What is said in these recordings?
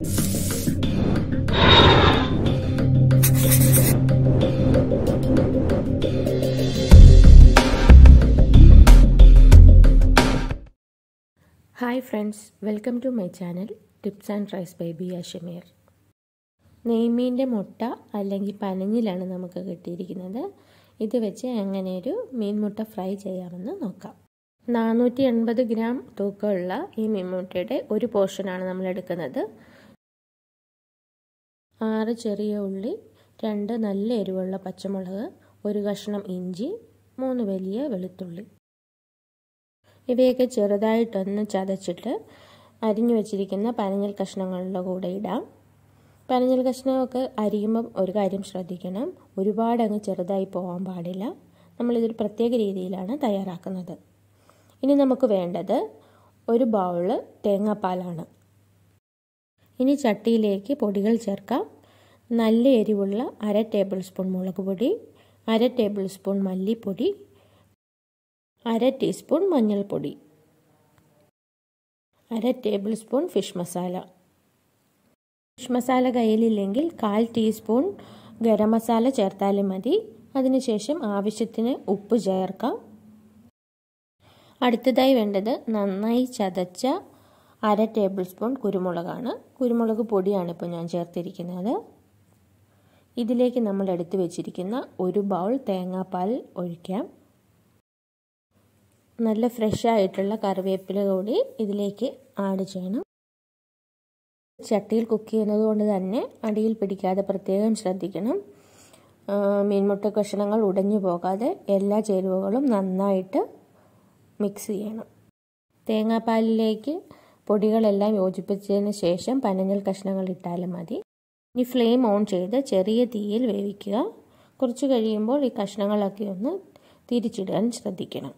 hi friends welcome to my channel tips and tricks by B Ashameer നെയ്മീൻ്റെ മുട്ട അല്ലെങ്കിൽ പനഞ്ഞിലാണ് നമുക്ക് കിട്ടിയിരിക്കുന്നത് ഇത് വെച്ച് എങ്ങനെ ഒരു മീൻമുട്ട ഫ്രൈ ചെയ്യാമെന്ന് നോക്കാം നാനൂറ്റി എൺപത് ഗ്രാം തൂക്കമുള്ള ഈ മീൻമുട്ടയുടെ ഒരു പോർഷനാണ് നമ്മൾ എടുക്കുന്നത് ആറ് ചെറിയ ഉള്ളി രണ്ട് നല്ല എരിവുള്ള പച്ചമുളക് ഒരു കഷ്ണം ഇഞ്ചി മൂന്ന് വലിയ വെളുത്തുള്ളി ഇവയൊക്കെ ചെറുതായിട്ടൊന്ന് ചതച്ചിട്ട് അരിഞ്ഞു വെച്ചിരിക്കുന്ന പനഞ്ഞൽ കഷ്ണങ്ങളുടെ കൂടെ ഇടാം പനഞ്ഞൽ കഷ്ണമൊക്കെ അരിയുമ്പം ഒരു കാര്യം ശ്രദ്ധിക്കണം ഒരുപാട് അങ്ങ് ചെറുതായി പോകാൻ പാടില്ല നമ്മളിതൊരു പ്രത്യേക രീതിയിലാണ് തയ്യാറാക്കുന്നത് ഇനി നമുക്ക് വേണ്ടത് ഒരു ബൗള് തേങ്ങാപ്പാലാണ് ഇനി ചട്ടിയിലേക്ക് പൊടികൾ ചേർക്കാം നല്ല എരിവുള്ള അര ടേബിൾ സ്പൂൺ മുളക് പൊടി അര ടേബിൾ സ്പൂൺ മല്ലിപ്പൊടി അര ടീസ്പൂൺ മഞ്ഞൾപ്പൊടി അര tablespoon fish masala fish masala കയ്യിലില്ലെങ്കിൽ കാൽ ടീസ്പൂൺ ഗരം മസാല ചേർത്താലും മതി അതിനുശേഷം ആവശ്യത്തിന് ഉപ്പ് ചേർക്കാം അടുത്തതായി വേണ്ടത് നന്നായി ചതച്ച അര ടേബിൾ സ്പൂൺ കുരുമുളകാണ് കുരുമുളക് പൊടിയാണ് ഇപ്പോൾ ഞാൻ ചേർത്തിരിക്കുന്നത് ഇതിലേക്ക് നമ്മൾ എടുത്തു വെച്ചിരിക്കുന്ന ഒരു ബൗൾ തേങ്ങാപ്പാൽ ഒഴിക്കാം നല്ല ഫ്രഷ് ആയിട്ടുള്ള കറിവേപ്പില കൂടി ഇതിലേക്ക് ആഡ് ചെയ്യണം ചട്ടിയിൽ കുക്ക് ചെയ്യുന്നത് കൊണ്ട് തന്നെ അടിയിൽ പിടിക്കാതെ പ്രത്യേകം ശ്രദ്ധിക്കണം മീൻമുട്ട കഷ്ണങ്ങൾ ഉടഞ്ഞു പോകാതെ എല്ലാ ചേരുവകളും നന്നായിട്ട് മിക്സ് ചെയ്യണം തേങ്ങാപ്പാലിലേക്ക് പൊടികളെല്ലാം യോജിപ്പിച്ചതിന് ശേഷം പനഞ്ഞൽ കഷ്ണങ്ങൾ ഇട്ടാലും മതി ഇനി ഫ്ലെയിം ഓൺ ചെയ്ത് ചെറിയ തീയിൽ വേവിക്കുക കുറച്ച് കഴിയുമ്പോൾ ഈ കഷ്ണങ്ങളൊക്കെ ഒന്ന് തിരിച്ചിടാൻ ശ്രദ്ധിക്കണം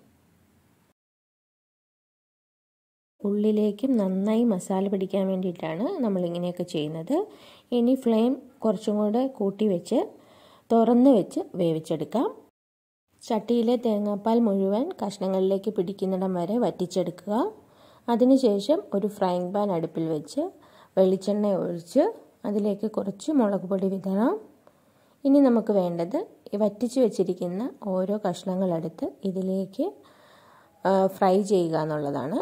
ഉള്ളിലേക്കും നന്നായി മസാല പിടിക്കാൻ വേണ്ടിയിട്ടാണ് നമ്മളിങ്ങനെയൊക്കെ ചെയ്യുന്നത് ഇനി ഫ്ലെയിം കുറച്ചും കൂടെ കൂട്ടി വെച്ച് തുറന്ന് വെച്ച് വേവിച്ചെടുക്കാം ചട്ടിയിലെ തേങ്ങാപ്പാൽ മുഴുവൻ കഷ്ണങ്ങളിലേക്ക് പിടിക്കുന്നിടം വരെ വറ്റിച്ചെടുക്കുക അതിനുശേഷം ഒരു ഫ്രൈങ് പാൻ അടുപ്പിൽ വെച്ച് വെളിച്ചെണ്ണ ഒഴിച്ച് അതിലേക്ക് കുറച്ച് മുളക് പൊടി വിതറാം ഇനി നമുക്ക് വേണ്ടത് വറ്റിച്ച് വെച്ചിരിക്കുന്ന ഓരോ കഷ്ണങ്ങളെടുത്ത് ഇതിലേക്ക് ഫ്രൈ ചെയ്യുക എന്നുള്ളതാണ്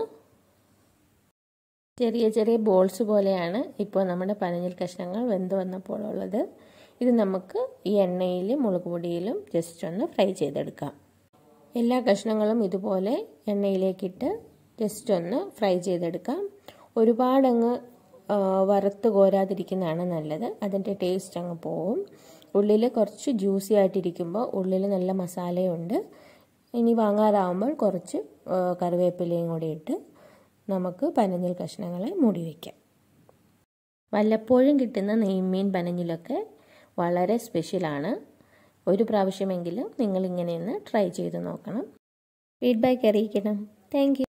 ചെറിയ ചെറിയ ബോൾസ് പോലെയാണ് ഇപ്പോൾ നമ്മുടെ പനഞ്ഞൽ കഷ്ണങ്ങൾ വെന്ത് വന്നപ്പോൾ ഉള്ളത് ഇത് നമുക്ക് ഈ എണ്ണയിൽ മുളക് പൊടിയിലും ജസ്റ്റ് ഒന്ന് ഫ്രൈ ചെയ്തെടുക്കാം എല്ലാ കഷ്ണങ്ങളും ഇതുപോലെ എണ്ണയിലേക്കിട്ട് ജസ്റ്റ് ഒന്ന് ഫ്രൈ ചെയ്തെടുക്കാം ഒരുപാടങ്ങ് വറുത്ത് കോരാതിരിക്കുന്നതാണ് നല്ലത് അതിൻ്റെ ടേസ്റ്റ് അങ്ങ് പോവും ഉള്ളിൽ കുറച്ച് ജ്യൂസി ആയിട്ടിരിക്കുമ്പോൾ ഉള്ളിൽ നല്ല മസാലയുണ്ട് ഇനി വാങ്ങാറാവുമ്പോൾ കുറച്ച് കറിവേപ്പിലയും കൂടി ഇട്ട് നമുക്ക് പനഞ്ഞിൽ കഷ്ണങ്ങളെ മൂടി വയ്ക്കാം വല്ലപ്പോഴും കിട്ടുന്ന നെയ്മീൻ പനഞ്ഞിലൊക്കെ വളരെ സ്പെഷ്യലാണ് ഒരു പ്രാവശ്യമെങ്കിലും നിങ്ങളിങ്ങനെ ഒന്ന് ട്രൈ ചെയ്ത് നോക്കണം ഫീഡ്ബാക്ക് അറിയിക്കണം താങ്ക്